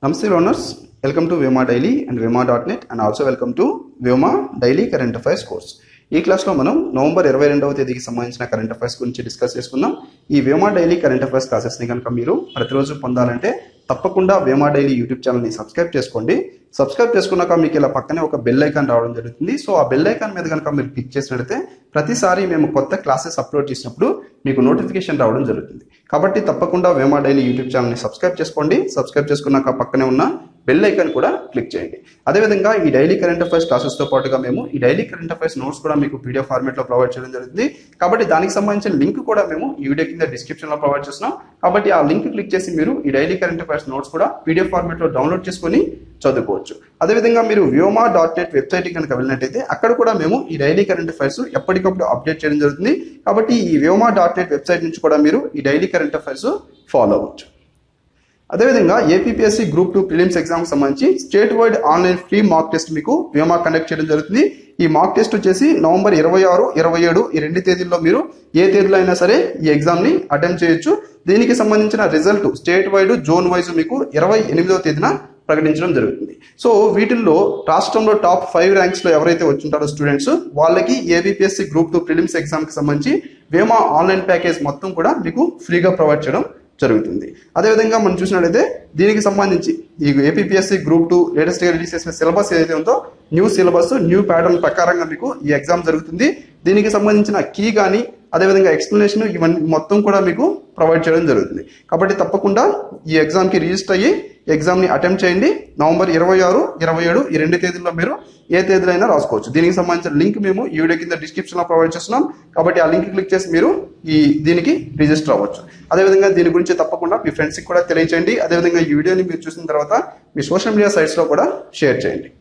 Namaste learners, welcome to Vyoma Daily and Vyoma.net and also welcome to Vyoma Daily Current Affairs course. ఈ క్లాస్లో మనం November ఇరవై రెండవ తేదీకి సంబంధించిన కరెంట్ అఫైర్స్ గురించి డిస్కస్ చేసుకుందాం ఈ వేమా డైలీ కరెంట్ అఫైర్స్ క్లాసెస్ని కనుక మీరు ప్రతిరోజు పొందాలంటే తప్పకుండా వేమా డైలీ యూట్యూబ్ ఛానల్ని సబ్స్క్రైబ్ చేసుకోండి సబ్స్క్రైబ్ చేసుకున్నాక మీకు ఇలా పక్కనే ఒక బెల్ ఐకాన్ రావడం జరుగుతుంది సో ఆ బెల్ ఐకాన్ మీద కనుక మీరు క్లిక్ చేసినట్లయితే ప్రతిసారి మేము కొత్త క్లాసెస్ అప్లోడ్ చేసినప్పుడు మీకు నోటిఫికేషన్ రావడం జరుగుతుంది కాబట్టి తప్పకుండా వేమా డైలీ యూట్యూబ్ ఛానల్ని సబ్స్క్రైబ్ చేసుకోండి సబ్స్క్రైబ్ చేసుకున్నాక పక్కనే ఉన్న బెల్ ఐకాన్ కూడా క్లిక్ చేయండి అదేవిధంగా ఈ డైలీ కరెంట్ అఫైర్స్ క్లాసెస్తో పాటుగా మేము ఈ డైలీ కరెంట్ అఫైర్స్ నోట్స్ కూడా మీకు పీడిఎఫ్ ఫార్మేట్లో ప్రొవైడ్ చేయడం జరుగుతుంది కాబట్టి దానికి సంబంధించిన లింక్ కూడా మేము ఈ వీడియో కింద డిస్క్రిప్షన్లో ప్రొవైడ్ చేస్తున్నాం కాబట్టి ఆ లింక్ క్లిక్ చేసి మీరు ఈ డైలీ కరెంట్ అఫైర్స్ నోట్స్ కూడా పీడిఎఫ్ ఫార్మేట్లో డౌన్లోడ్ చేసుకొని చదువుకోవచ్చు అదేవిధంగా మీరు వ్యోమా డాట్ నెట్ వెబ్సైట్ కనుక వెళ్ళినట్టయితే అక్కడ కూడా మేము ఈ డైలీ కరెంట్ అఫైర్స్ ఎప్పటికప్పుడు అప్డేట్ చేయడం జరుగుతుంది కాబట్టి ఈ వ్యోమా డాట్ నెట్ వెబ్సైట్ నుంచి కూడా మీరు ఈ డైలీ కరెంట్ అఫైర్స్ ఫాలో అవ్వచ్చు అదేవిధంగా APSC group two prelims exam సంబంధించి state wide online free mock test మీకు వ్యోమా కండక్ట్ చేయడం జరుగుతుంది ఈ మాక్ టెస్ట్ వచ్చేసి నవంబర్ ఇరవై ఆరు ఇరవై ఏడు ఈ రెండు తేదీల్లో మీరు ఏ తేదీలో అయినా సరే ఈ ఎగ్జామ్ ని అటెంప్ట్ చేయొచ్చు దీనికి సంబంధించిన result state wide zone wise మీకు ఇరవై ఎనిమిదవ తేదీన ప్రకటించడం జరుగుతుంది సో వీటిల్లో రాష్ట్రంలో టాప్ ఫైవ్ ర్యాంక్స్ లో ఎవరైతే వచ్చింటారో స్టూడెంట్స్ వాళ్ళకి APPSC group two prelims exam కి సంబంధించి వేమా ఆన్లైన్ ప్యాకేజ్ మొత్తం కూడా మీకు ఫ్రీగా ప్రొవైడ్ చేయడం జరుగుతుంది అదేవిధంగా మనం చూసినట్లయితే దీనికి సంబంధించి ఈ ఏపీఎస్సి గ్రూప్ టూ లేటెస్ట్ గా రిలీజ్ చేసిన సిలబస్ ఏదైతే ఉందో న్యూ సిలబస్ న్యూ ప్యాటర్న్ ప్రకారంగా మీకు ఈ ఎగ్జామ్ జరుగుతుంది దీనికి సంబంధించిన కీ కానీ అదేవిధంగా ఎక్స్ప్లెనేషన్ ఇవన్నీ మొత్తం కూడా మీకు ప్రొవైడ్ చేయడం జరుగుతుంది కాబట్టి తప్పకుండా ఈ ఎగ్జామ్కి రిజిస్టర్ అయ్యి ఎగ్జామ్ని అటెంప్ట్ చేయండి నవంబర్ ఇరవై ఆరు ఇరవై ఏడు ఈ రెండు తేదీల్లో మీరు ఏ తేదీలో అయినా రాసుకోవచ్చు దీనికి సంబంధించిన లింక్ మేము ఈ వీడియో కింద డిస్క్రిప్షన్లో ప్రొవైడ్ చేస్తున్నాం కాబట్టి ఆ లింక్ క్లిక్ చేసి మీరు ఈ దీనికి రిజిస్టర్ అవ్వచ్చు అదేవిధంగా దీని గురించి తప్పకుండా మీ ఫ్రెండ్స్కి కూడా తెలియచేయండి అదేవిధంగా ఈ వీడియోని మీరు చూసిన తర్వాత మీ సోషల్ మీడియా సైట్స్లో కూడా షేర్ చేయండి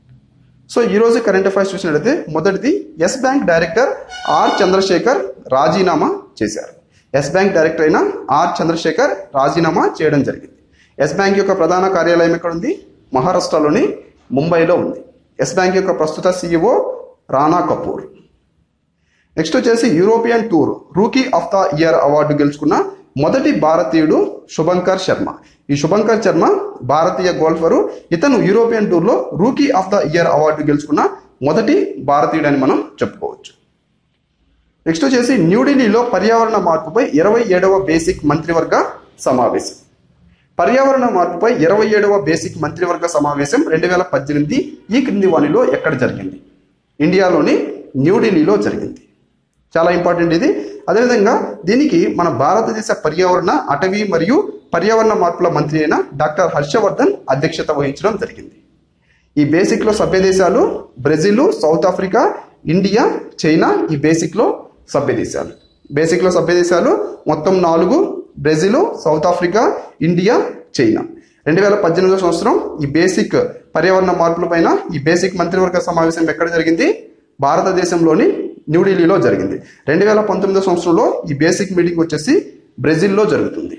సో ఈ రోజు కరెంట్ అఫైర్స్ చూసినట్లయితే మొదటిది Yes Bank director R Chandrasekhar రాజీనామా చేశారు ఎస్ బ్యాంక్ డైరెక్టర్ అయిన ఆర్ చంద్రశేఖర్ రాజీనామా చేయడం జరిగింది ఎస్ బ్యాంక్ యొక్క ప్రధాన కార్యాలయం ఎక్కడ ఉంది మహారాష్ట్రలోని ముంబైలో ఉంది ఎస్ బ్యాంక్ యొక్క ప్రస్తుత సీఈఓ రానా కపూర్ నెక్స్ట్ వచ్చేసి European tour rookie of the year award గెలుచుకున్న మొదటి భారతీయుడు శుభంకర్ శర్మ ఈ శుభంకర్ శర్మ భారతీయ గోల్ఫరు ఇతను యూరోపియన్ టూర్లో rookie of the year award గెలుచుకున్న మొదటి భారతీయుడు అని మనం చెప్పుకోవచ్చు నెక్స్ట్ వచ్చేసి న్యూఢిల్లీలో పర్యావరణ మార్పుపై ఇరవై ఏడవ బేసిక్ మంత్రివర్గ సమావేశం పర్యావరణ మార్పుపై ఇరవై ఏడవ బేసిక్ మంత్రివర్గ సమావేశం రెండు వేల పద్దెనిమిది ఈ క్రింది వాణిలో ఎక్కడ జరిగింది ఇండియాలోని న్యూఢిల్లీలో జరిగింది చాలా ఇంపార్టెంట్ ఇది అదేవిధంగా దీనికి మన భారతదేశ పర్యావరణ అటవీ మరియు పర్యావరణ మార్పుల మంత్రి అయిన డాక్టర్ హర్షవర్ధన్ అధ్యక్షత వహించడం జరిగింది ఈ బేసిక్లో సభ్య దేశాలు Brazil South Africa India China ఈ బేసిక్లో సభ్య దేశాలు బేసిక్లో సభ్య దేశాలు మొత్తం నాలుగు Brazil South Africa India China రెండు వేల పద్దెనిమిదో సంవత్సరం ఈ బేసిక్ పర్యావరణ మార్పులపైన ఈ బేసిక్ మంత్రివర్గ సమావేశం ఎక్కడ జరిగింది భారతదేశంలోని న్యూఢిల్లీలో జరిగింది రెండు వేల పంతొమ్మిదో సంవత్సరంలో ఈ బేసిక్ మీటింగ్ వచ్చేసి బ్రెజిల్లో జరుగుతుంది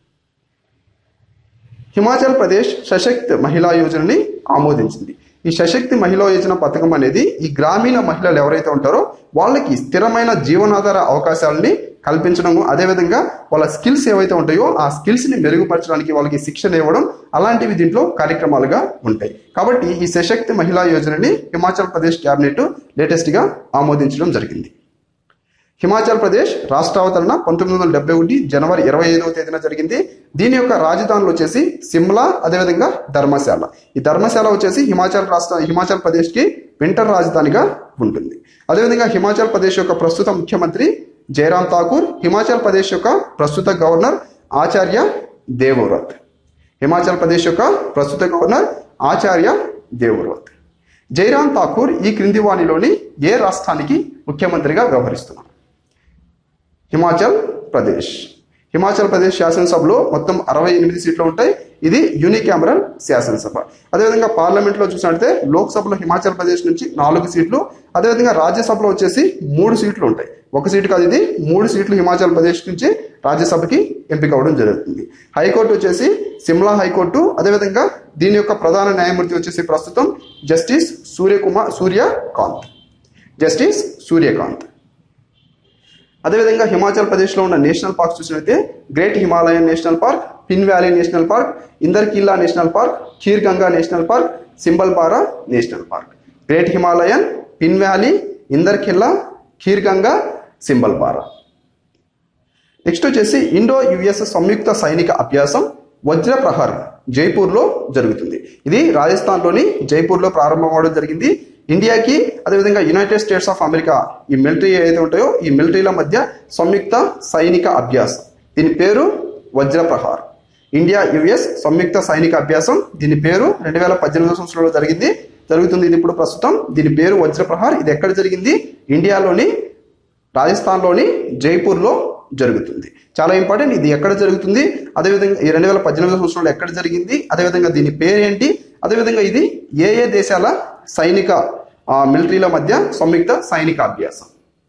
హిమాచల్ ప్రదేశ్ సశక్త్ మహిళా యోజనని ఆమోదించింది ఈ సశక్తి మహిళా యోజన పథకం అనేది ఈ గ్రామీణ మహిళలు ఎవరైతే ఉంటారో వాళ్ళకి స్థిరమైన జీవనాధార అవకాశాలని కల్పించడం అదేవిధంగా వాళ్ళ స్కిల్స్ ఏవైతే ఉంటాయో ఆ స్కిల్స్ ని మెరుగుపరచడానికి వాళ్ళకి శిక్షణ ఇవ్వడం అలాంటివి దీంట్లో కార్యక్రమాలుగా ఉంటాయి కాబట్టి ఈ సశక్తి మహిళా యోజనని హిమాచల్ ప్రదేశ్ క్యాబినెట్ లేటెస్ట్ గా ఆమోదించడం జరిగింది హిమాచల్ ప్రదేశ్ రాష్ట్రావతరణ పంతొమ్మిది వందల డెబ్బై ఒకటి జనవరి ఇరవై ఐదవ తేదీన జరిగింది దీని యొక్క రాజధానులు వచ్చేసి సిమ్లా అదేవిధంగా ధర్మశాల ఈ ధర్మశాల వచ్చేసి హిమాచల్ రాష్ట్ర హిమాచల్ ప్రదేశ్కి వింటర్ రాజధానిగా ఉంటుంది అదేవిధంగా హిమాచల్ ప్రదేశ్ యొక్క ప్రస్తుత ముఖ్యమంత్రి జయరామ్ ఠాకూర్ హిమాచల్ ప్రదేశ్ యొక్క ప్రస్తుత గవర్నర్ ఆచార్య దేవవ్రత్ హిమాచల్ ప్రదేశ్ యొక్క ప్రస్తుత గవర్నర్ ఆచార్య దేవవ్రత్ జైరామ్ ఠాకూర్ ఈ క్రింది వాణిలోని ఏ రాష్ట్రానికి ముఖ్యమంత్రిగా వ్యవహరిస్తున్నారు హిమాచల్ ప్రదేశ్ హిమాచల్ ప్రదేశ్ శాసనసభలో మొత్తం అరవై ఎనిమిది సీట్లు ఉంటాయి ఇది యూనికామరల్ శాసనసభ అదేవిధంగా పార్లమెంట్లో చూసినట్లయితే లోక్సభలో హిమాచల్ ప్రదేశ్ నుంచి నాలుగు సీట్లు అదేవిధంగా రాజ్యసభలో వచ్చేసి మూడు సీట్లు ఉంటాయి ఒక సీటు కాదు ఇది మూడు సీట్లు హిమాచల్ ప్రదేశ్ నుంచి రాజ్యసభకి ఎంపిక అవ్వడం జరుగుతుంది హైకోర్టు వచ్చేసి సిమ్లా హైకోర్టు అదేవిధంగా దీని యొక్క ప్రధాన న్యాయమూర్తి వచ్చేసి ప్రస్తుతం జస్టిస్ సూర్యకుమార్ సూర్యకాంత్ జస్టిస్ సూర్యకాంత్ అదేవిధంగా హిమాచల్ ప్రదేశ్లో ఉన్న నేషనల్ పార్క్స్ చూసినట్లయితే great Himalayan national park Pin valley national park Inder Killa national park Khir Ganga national park Simbalbara national park great Himalayan Pin valley Inder Khilla Khir Ganga Simbalbara next వచ్చేసి ఇండో యుఎస్ సంయుక్త సైనిక అభ్యాసం వజ్ర ప్రహార్ జైపూర్లో జరుగుతుంది ఇది రాజస్థాన్లోని జైపూర్లో ప్రారంభమవడం జరిగింది ఇండియాకి అదేవిధంగా యునైటెడ్ స్టేట్స్ ఆఫ్ అమెరికా ఈ మిలిటరీ ఏదైతే ఉంటాయో ఈ మిలిటరీల మధ్య సంయుక్త సైనిక అభ్యాసం దీని పేరు వజ్ర ప్రహార్ ఇండియా యుఎస్ సంయుక్త సైనిక అభ్యాసం దీని పేరు రెండు వేల పద్దెనిమిదో సంవత్సరంలో జరిగింది జరుగుతుంది ఇది ఇప్పుడు ప్రస్తుతం దీని పేరు వజ్ర ప్రహార్ ఇది ఎక్కడ జరిగింది ఇండియాలోని రాజస్థాన్లోని జైపూర్లో జరుగుతుంది చాలా ఇంపార్టెంట్ ఇది ఎక్కడ జరుగుతుంది అదేవిధంగా ఈ రెండు వేల పద్దెనిమిది సంవత్సరంలో ఎక్కడ జరిగింది అదేవిధంగా దీని పేరేంటి అదేవిధంగా ఇది ఏ ఏ దేశాల సైనిక ఆ, మిలిటరీల మధ్య సంయుక్త సైనిక అభ్యాసం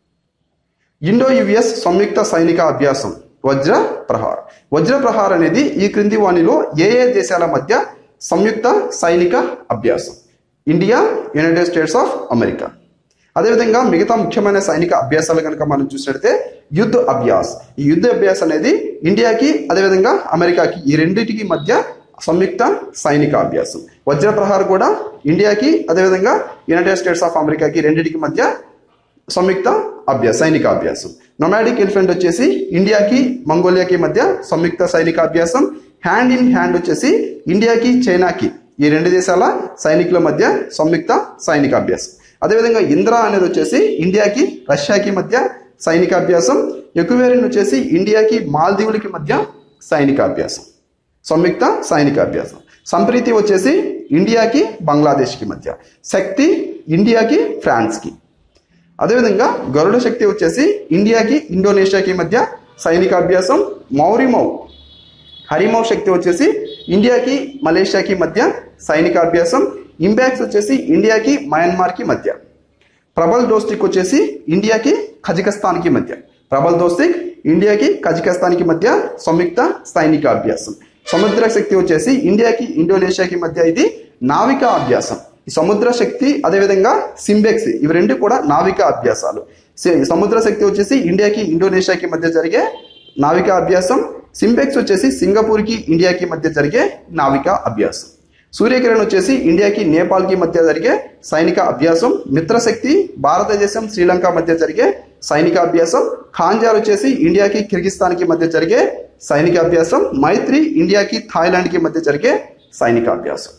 ఇండో యుఎస్ సంయుక్త సైనిక అభ్యాసం వజ్ర ప్రహార్ వజ్ర ప్రహార్ అనేది ఈ క్రింది వాణిలో ఏ ఏ దేశాల మధ్య సంయుక్త సైనిక అభ్యాసం India United States of America అదేవిధంగా మిగతా ముఖ్యమైన సైనిక అభ్యాసాలు కనుక మనం చూసినట్లయితే యుద్ధ అభ్యాస్ ఈ యుద్ధ అభ్యాస్ అనేది ఇండియాకి అదేవిధంగా అమెరికాకి ఈ రెండింటికి మధ్య సంయుక్త సైనిక అభ్యాసం వజ్ర ప్రహార్ కూడా ఇండియాకి అదేవిధంగా యునైటెడ్ స్టేట్స్ ఆఫ్ అమెరికాకి రెండింటికి మధ్య సంయుక్త అభ్యాస సైనిక అభ్యాసం నొమాడిక్ ఎలిఫెంట్ వచ్చేసి ఇండియాకి మంగోలియాకి మధ్య సంయుక్త సైనిక అభ్యాసం హ్యాండ్ ఇన్ హ్యాండ్ వచ్చేసి ఇండియాకి చైనాకి ఈ రెండు దేశాల సైనికుల మధ్య సంయుక్త సైనిక అభ్యాసం అదేవిధంగా ఇంద్ర అనేది వచ్చేసి ఇండియాకి రష్యాకి మధ్య సైనిక అభ్యాసం ఎక్వేరియన్ వచ్చేసి ఇండియాకి మాల్దీవులకి మధ్య సైనిక అభ్యాసం సంయుక్త సైనిక అభ్యాసం సంప్రీతి వచ్చేసి ఇండియాకి బంగ్లాదేశ్కి మధ్య శక్తి ఇండియాకి ఫ్రాన్స్కి అదేవిధంగా గరుడ శక్తి వచ్చేసి ఇండియాకి ఇండోనేషియాకి మధ్య సైనిక అభ్యాసం మౌరిమౌ హరిమౌ శక్తి వచ్చేసి ఇండియాకి మలేషియాకి మధ్య సైనిక అభ్యాసం ఇంపాక్స్ వచ్చేసి ఇండియాకి మయన్మార్కి మధ్య ప్రబల్ డోస్టిక్ వచ్చేసి ఇండియాకి కజకిస్తాన్కి మధ్య ప్రబల్ దోస్తిక్ ఇండియాకి కజకిస్తాన్కి మధ్య సంయుక్త సైనిక అభ్యాసం సముద్ర శక్తి వచ్చేసి ఇండియాకి ఇండోనేషియాకి మధ్య ఇది నావికా అభ్యాసం ఈ సముద్ర శక్తి అదేవిధంగా సింబెక్స్ ఇవి రెండు కూడా నావికా అభ్యాసాలు సే- సముద్ర శక్తి వచ్చేసి ఇండియాకి ఇండోనేషియాకి మధ్య జరిగే నావికా అభ్యాసం సింబెక్స్ వచ్చేసి సింగపూర్కి ఇండియాకి మధ్య జరిగే నావికా అభ్యాసం సూర్యకిరణ్ వచ్చేసి ఇండియాకి నేపాల్కి మధ్య జరిగే సైనిక అభ్యాసం మిత్రశక్తి భారతదేశం శ్రీలంక మధ్య జరిగే సైనిక అభ్యాసం ఖాంజార్ వచ్చేసి ఇండియాకి కిర్గిస్తాన్కి మధ్య జరిగే సైనిక అభ్యాసం మైత్రి ఇండియాకి థాయిలాండ్కి మధ్య జరిగే సైనిక అభ్యాసం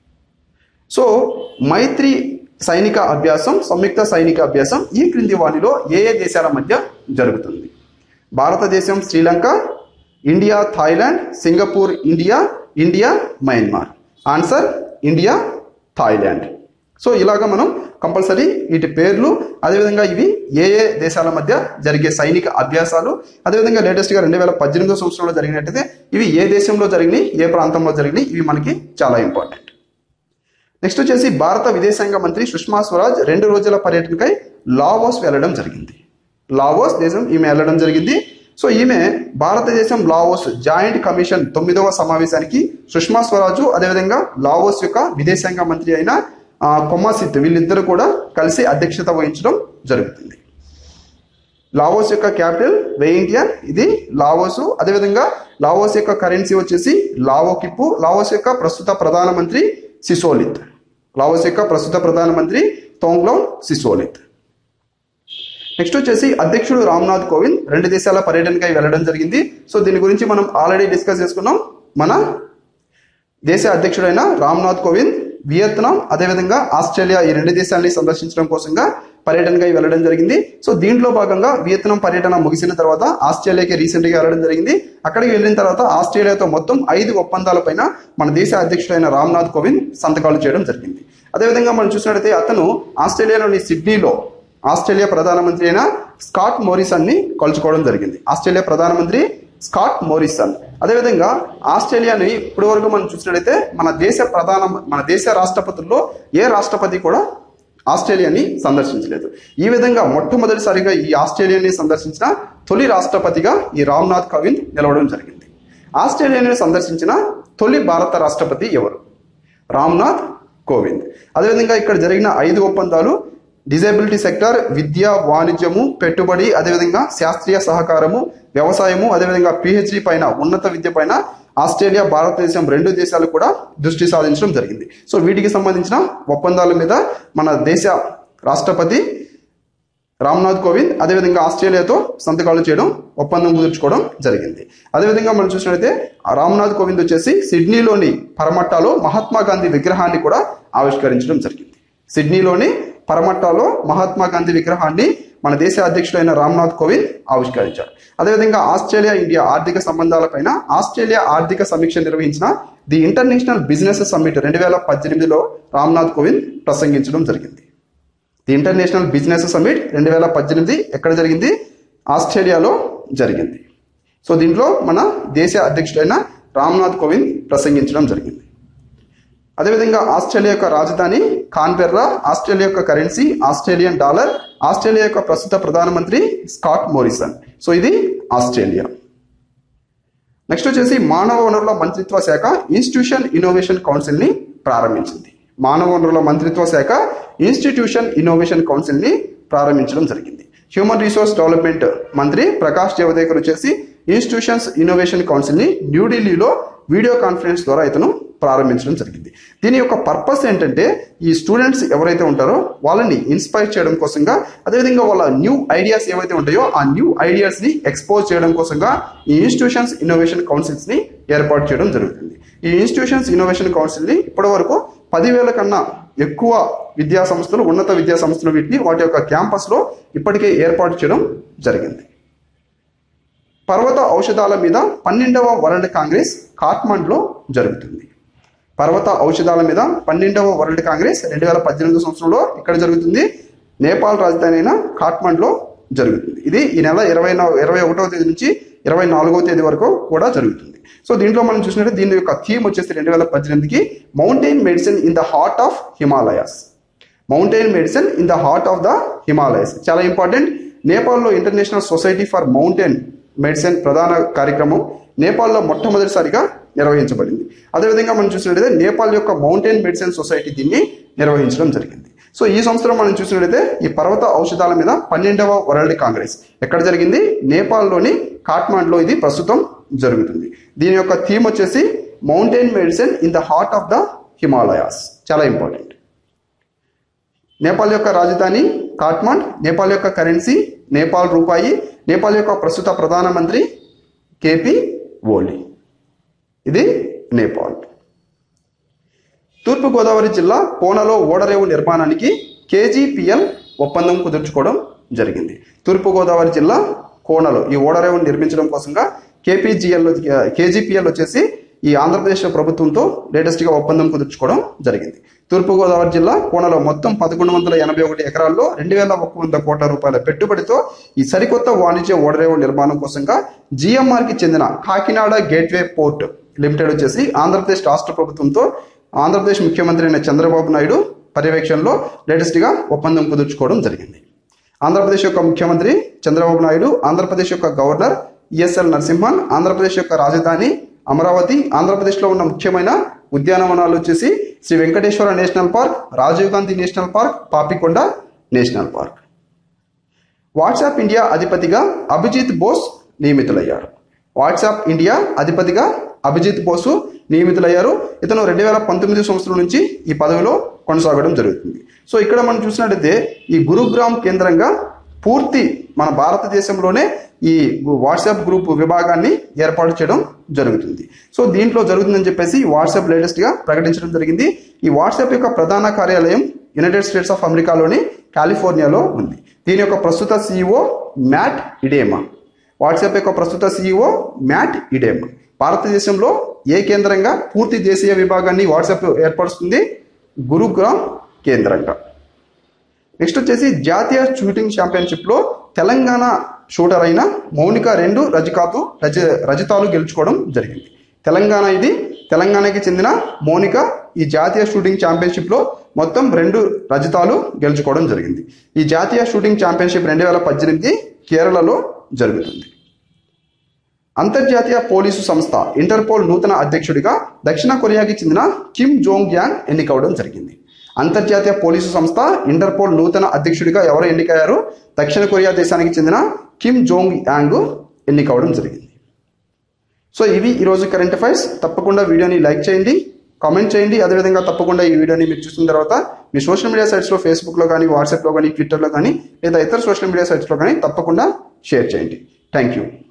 సో మైత్రి సైనిక అభ్యాసం సంయుక్త సైనిక అభ్యాసం ఈ క్రింది వాణిలో ఏ ఏ దేశాల మధ్య జరుగుతుంది భారతదేశం Sri Lanka India Thailand Singapore India India Myanmar answer India Thailand so ఇలాగ మనం కంపల్సరీ వీటి పేర్లు అదేవిధంగా ఇవి ఏ ఏ దేశాల మధ్య జరిగే సైనిక అభ్యాసాలు అదేవిధంగా లేటెస్ట్గా రెండు వేల పద్దెనిమిదో సంవత్సరంలో జరిగినట్టయితే ఇవి ఏ దేశంలో జరిగినాయి ఏ ప్రాంతంలో జరిగినాయి ఇవి మనకి చాలా ఇంపార్టెంట్ నెక్స్ట్ వచ్చేసి భారత విదేశాంగ మంత్రి సుష్మా స్వరాజ్ రెండు రోజుల పర్యటనకై లావోస్ వెళ్ళడం జరిగింది లావోస్ దేశం ఈమె వెళ్ళడం జరిగింది సో ఈమె భారతదేశం లావోస్ జాయింట్ కమిషన్ తొమ్మిదవ సమావేశానికి సుష్మా స్వరాజు అదేవిధంగా లావోస్ యొక్క విదేశాంగ మంత్రి అయిన ఆ, కొమాసిత్ వీళ్ళిద్దరూ కూడా కలిసి అధ్యక్షత వహించడం జరుగుతుంది లావోస్ యొక్క క్యాపిటల్ వెయింటియన్ ఇది లావోస్ అదేవిధంగా లావోస్ యొక్క కరెన్సీ వచ్చేసి లావో కిప్పు లావోస్ యొక్క ప్రస్తుత ప్రధానమంత్రి సిసోలిత్ లావోస్ యొక్క ప్రస్తుత ప్రధానమంత్రి తోంగ్లౌన్ సిసోలిత్ నెక్స్ట్ వచ్చేసి అధ్యక్షుడు రామ్నాథ్ కోవింద్ రెండు దేశాల పర్యటనకై వెళ్ళడం జరిగింది సో దీని గురించి మనం ఆల్రెడీ డిస్కస్ చేసుకున్నాం మన దేశ అధ్యక్షుడైన రామ్నాథ్ కోవింద్ వియత్నాం అదేవిధంగా ఆస్ట్రేలియా ఈ రెండు దేశాలని సందర్శించడం కోసంగా పర్యటనకై వెళ్ళడం జరిగింది సో దీంట్లో భాగంగా వియత్నాం పర్యటన ముగిసిన తర్వాత ఆస్ట్రేలియాకి రీసెంట్ గా వెళ్ళడం జరిగింది అక్కడికి వెళ్ళిన తర్వాత ఆస్ట్రేలియాతో మొత్తం ఐదు ఒప్పందాలపైన మన దేశ అధ్యక్షుడైన రామ్నాథ్ కోవింద్ సంతకాలు చేయడం జరిగింది అదేవిధంగా మనం చూసినట్లయితే అతను ఆస్ట్రేలియాలోని సిడ్నీలో ఆస్ట్రేలియా ప్రధానమంత్రి అయిన స్కాట్ మోరిసన్ ని కలుసుకోవడం జరిగింది ఆస్ట్రేలియా ప్రధానమంత్రి స్కాట్ మోరిసన్ అదేవిధంగా ఆస్ట్రేలియాని ఇప్పటి వరకు మనం చూసినట్లయితే మన దేశ ప్రధాన మన దేశ రాష్ట్రపతుల్లో ఏ రాష్ట్రపతి కూడా ఆస్ట్రేలియాని సందర్శించలేదు ఈ విధంగా మొట్టమొదటిసారిగా ఈ ఆస్ట్రేలియాని సందర్శించిన తొలి రాష్ట్రపతిగా ఈ రామ్నాథ్ కోవింద్ నిలవడం జరిగింది ఆస్ట్రేలియాని సందర్శించిన తొలి భారత రాష్ట్రపతి ఎవరు రామ్నాథ్ కోవింద్ అదేవిధంగా ఇక్కడ జరిగిన ఐదు ఒప్పందాలు డిజేబిలిటీ సెక్టర్ విద్య వాణిజ్యము పెట్టుబడి అదేవిధంగా శాస్త్రీయ సహకారము వ్యవసాయము అదేవిధంగా పిహెచ్డి పైన ఉన్నత విద్య పైన ఆస్ట్రేలియా భారతదేశం రెండు దేశాలు కూడా దృష్టి సాధించడం జరిగింది సో వీటికి సంబంధించిన ఒప్పందాల మీద మన దేశ రాష్ట్రపతి రామ్నాథ్ కోవింద్ అదేవిధంగా ఆస్ట్రేలియాతో సంతకాలు చేయడం ఒప్పందం కుదుర్చుకోవడం జరిగింది అదేవిధంగా మనం చూసినట్లయితే ఆ రామ్నాథ్ కోవింద్ వచ్చేసి సిడ్నీలోని పరమట్టాలో మహాత్మా గాంధీ విగ్రహాన్ని కూడా ఆవిష్కరించడం జరిగింది సిడ్నీలోని పరమట్టాలో మహాత్మా గాంధీ విగ్రహాన్ని మన దేశ అధ్యక్షుడైన రామ్నాథ్ కోవింద్ ఆవిష్కరించారు అదేవిధంగా ఆస్ట్రేలియా ఇండియా ఆర్థిక సంబంధాలపైన ఆస్ట్రేలియా ఆర్థిక సమీక్ష నిర్వహించిన ది ఇంటర్నేషనల్ బిజినెస్ సమ్మిట్ రెండు వేల పద్దెనిమిదిలో రామ్నాథ్ కోవింద్ ప్రసంగించడం జరిగింది ది ఇంటర్నేషనల్ బిజినెస్ సమ్మిట్ రెండు వేల పద్దెనిమిది ఎక్కడ జరిగింది ఆస్ట్రేలియాలో జరిగింది సో దీంట్లో మన దేశ అధ్యక్షుడైన రామ్నాథ్ కోవింద్ ప్రసంగించడం జరిగింది అదేవిధంగా ఆస్ట్రేలియా యొక్క రాజధాని కాన్బెర్రా ఆస్ట్రేలియా యొక్క కరెన్సీ ఆస్ట్రేలియన్ డాలర్ ఆస్ట్రేలియా యొక్క ప్రస్తుత ప్రధానమంత్రి స్కాట్ మోరిసన్ సో ఇది ఆస్ట్రేలియా నెక్స్ట్ వచ్చేసి మానవ వనరుల మంత్రిత్వ శాఖ ఇన్స్టిట్యూషన్ ఇన్నోవేషన్ కౌన్సిల్ ని ప్రారంభించింది మానవ వనరుల మంత్రిత్వ శాఖ ఇన్స్టిట్యూషన్ ఇన్నోవేషన్ కౌన్సిల్ ని ప్రారంభించడం జరిగింది హ్యూమన్ రిసోర్స్ డెవలప్మెంట్ మంత్రి ప్రకాష్ జవదేకర్ వచ్చేసి ఇన్స్టిట్యూషన్స్ ఇన్నోవేషన్ కౌన్సిల్ ని న్యూఢిల్లీలో వీడియో కాన్ఫరెన్స్ ద్వారా ఇతను ప్రారంభించడం జరిగింది దీని యొక్క పర్పస్ ఏంటంటే ఈ స్టూడెంట్స్ ఎవరైతే ఉంటారో వాళ్ళని ఇన్స్పైర్ చేయడం కోసంగా అదేవిధంగా వాళ్ళ న్యూ ఐడియాస్ ఏవైతే ఉంటాయో ఆ న్యూ ఐడియాస్ ని ఎక్స్పోజ్ చేయడం కోసంగా ఈ ఇన్స్టిట్యూషన్స్ ఇన్నోవేషన్ కౌన్సిల్స్ ని ఏర్పాటు చేయడం జరుగుతుంది ఈ ఇన్స్టిట్యూషన్స్ ఇన్నోవేషన్ కౌన్సిల్ ని ఇప్పటి వరకు పదివేల కన్నా ఎక్కువ విద్యా సంస్థలు ఉన్నత విద్యా సంస్థలు వీటిని వాటి యొక్క క్యాంపస్ లో ఇప్పటికే ఏర్పాటు చేయడం జరిగింది పర్వత ఔషధాల మీద పన్నెండవ వరల్డ్ కాంగ్రెస్ కాట్మండ్లో జరుగుతుంది పర్వత ఔషధాల మీద పన్నెండవ వరల్డ్ కాంగ్రెస్ రెండు వేల పద్దెనిమిది సంవత్సరంలో ఇక్కడ జరుగుతుంది నేపాల్ రాజధాని అయిన కాట్మండ్లో జరుగుతుంది ఇది ఈ నెల ఇరవై ఇరవై ఒకటవ తేదీ నుంచి ఇరవై నాలుగవ తేదీ వరకు కూడా జరుగుతుంది సో దీంట్లో మనం చూసినట్టు దీని యొక్క థీమ్ వచ్చేసి రెండు వేల పద్దెనిమిదికి mountain medicine in the heart of Himalayas mountain medicine in the heart of the Himalayas చాలా ఇంపార్టెంట్ నేపాల్లో international society for mountain medicine ప్రధాన కార్యక్రమం నేపాల్లో మొట్టమొదటిసారిగా నిర్వహించబడింది అదేవిధంగా మనం చూసినట్లయితే నేపాల్ యొక్క మౌంటైన్ మెడిసిన్ సొసైటీ దీన్ని నిర్వహించడం జరిగింది సో ఈ సంవత్సరం మనం చూసినట్లయితే ఈ పర్వత ఔషధాల మీద పన్నెండవ వరల్డ్ కాంగ్రెస్ ఎక్కడ జరిగింది నేపాల్లోని కాట్మాండ్లో ఇది ప్రస్తుతం జరుగుతుంది దీని యొక్క థీమ్ వచ్చేసి mountain medicine in the heart of the Himalayas చాలా ఇంపార్టెంట్ నేపాల్ యొక్క రాజధాని కాట్మాండ్ నేపాల్ యొక్క కరెన్సీ నేపాల్ రూపాయి నేపాల్ యొక్క ప్రస్తుత ప్రధానమంత్రి కేపీ ఓలీ ఇది నేపాల్ తూర్పుగోదావరి జిల్లా కోనలో ఓడరేవు నిర్మాణానికి కేజీపీఎల్ ఒప్పందం కుదుర్చుకోవడం జరిగింది తూర్పుగోదావరి జిల్లా కోనలో ఈ ఓడరేవును నిర్మించడం కోసంగా కేపీజీఎల్ కేజీపీఎల్ వచ్చేసి ఈ ఆంధ్రప్రదేశ్ ప్రభుత్వంతో లేటెస్ట్ గా ఒప్పందం కుదుర్చుకోవడం జరిగింది తూర్పుగోదావరి జిల్లా కోనలో మొత్తం పదకొండు వందల ఎనభై ఒకటి ఎకరాల్లో రెండు వేల ఒక వంద కోట్ల రూపాయల పెట్టుబడితో ఈ సరికొత్త వాణిజ్య ఓడరేవు నిర్మాణం కోసంగా జిఎంఆర్ కి చెందిన కాకినాడ గేట్వే పోర్ట్ లిమిటెడ్ వచ్చేసి ఆంధ్రప్రదేశ్ రాష్ట్ర ప్రభుత్వంతో ఆంధ్రప్రదేశ్ ముఖ్యమంత్రి అయిన చంద్రబాబు నాయుడు పర్యవేక్షణలో లేటెస్ట్ గా ఒప్పందం కుదుర్చుకోవడం జరిగింది ఆంధ్రప్రదేశ్ యొక్క ముఖ్యమంత్రి చంద్రబాబు నాయుడు ఆంధ్రప్రదేశ్ యొక్క గవర్నర్ ఈఎస్ఎల్ నరసింహన్ ఆంధ్రప్రదేశ్ యొక్క రాజధాని అమరావతి ఆంధ్రప్రదేశ్లో ఉన్న ముఖ్యమైన ఉద్యానవనాలు వచ్చేసి Sri Venkateswara national park Rajiv Gandhi national park Papikonda national park WhatsApp India అధిపతిగా అభిజిత్ బోస్ నియమితులయ్యారు వాట్సాప్ ఇండియా అధిపతిగా అభిజిత్ బోసు నియమితులయ్యారు ఇతను రెండు వేల పంతొమ్మిది సంవత్సరం నుంచి ఈ పదవిలో కొనసాగడం జరుగుతుంది సో ఇక్కడ మనం చూసినట్టయితే ఈ గురుగ్రామ్ కేంద్రంగా పూర్తి మన భారతదేశంలోనే ఈ వాట్సాప్ గ్రూప్ విభాగాన్ని ఏర్పాటు చేయడం జరుగుతుంది సో దీంట్లో జరుగుతుందని చెప్పేసి వాట్సాప్ లేటెస్ట్ గా ప్రకటించడం జరిగింది ఈ వాట్సాప్ యొక్క ప్రధాన కార్యాలయం యునైటెడ్ స్టేట్స్ ఆఫ్ అమెరికాలోని కాలిఫోర్నియాలో ఉంది దీని యొక్క ప్రస్తుత సీఈఓ మ్యాట్ ఇడేమా వాట్సాప్ యొక్క ప్రస్తుత సీఈఓ మ్యాట్ ఇడేమా భారతదేశంలో ఏ కేంద్రంగా పూర్తి దేశీయ విభాగాన్ని వాట్సాప్ ఏర్పరుస్తుంది గురుగ్రామ్ కేంద్రంగా నెక్స్ట్ వచ్చేసి జాతీయ షూటింగ్ ఛాంపియన్షిప్ లో తెలంగాణ షూటర్ అయిన మౌనిక రెండు రజకాతు రజ రజతాలు గెలుచుకోవడం జరిగింది తెలంగాణ ఇది తెలంగాణకి చెందిన మౌనిక ఈ జాతీయ షూటింగ్ ఛాంపియన్షిప్ లో మొత్తం రెండు రజతాలు గెలుచుకోవడం జరిగింది ఈ జాతీయ షూటింగ్ ఛాంపియన్షిప్ రెండు వేల పద్దెనిమిది కేరళలో జరుగుతుంది అంతర్జాతీయ పోలీసు సంస్థ ఇంటర్పోల్ నూతన అధ్యక్షుడిగా దక్షిణ కొరియాకి చెందిన కిమ్ జోంగ్ యాంగ్ ఎన్నికవడం జరిగింది అంతర్జాతీయ పోలీసు సంస్థ ఇంటర్పోల్ నూతన అధ్యక్షుడిగా ఎవరు ఎన్నికయ్యారు దక్షిణ కొరియా దేశానికి చెందిన కిమ్ జోంగ్ యాంగ్ ఎన్నికవడం జరిగింది సో ఇవి ఈరోజు కరెంట్ అఫైర్స్ తప్పకుండా వీడియోని లైక్ చేయండి కామెంట్ చేయండి అదేవిధంగా తప్పకుండా ఈ వీడియోని మీరు చూసిన తర్వాత మీ సోషల్ మీడియా సైట్స్లో ఫేస్బుక్లో కానీ వాట్సాప్లో కానీ ట్విట్టర్లో కానీ లేదా ఇతర సోషల్ మీడియా సైట్స్లో కానీ తప్పకుండా షేర్ చేయండి థ్యాంక్ యూ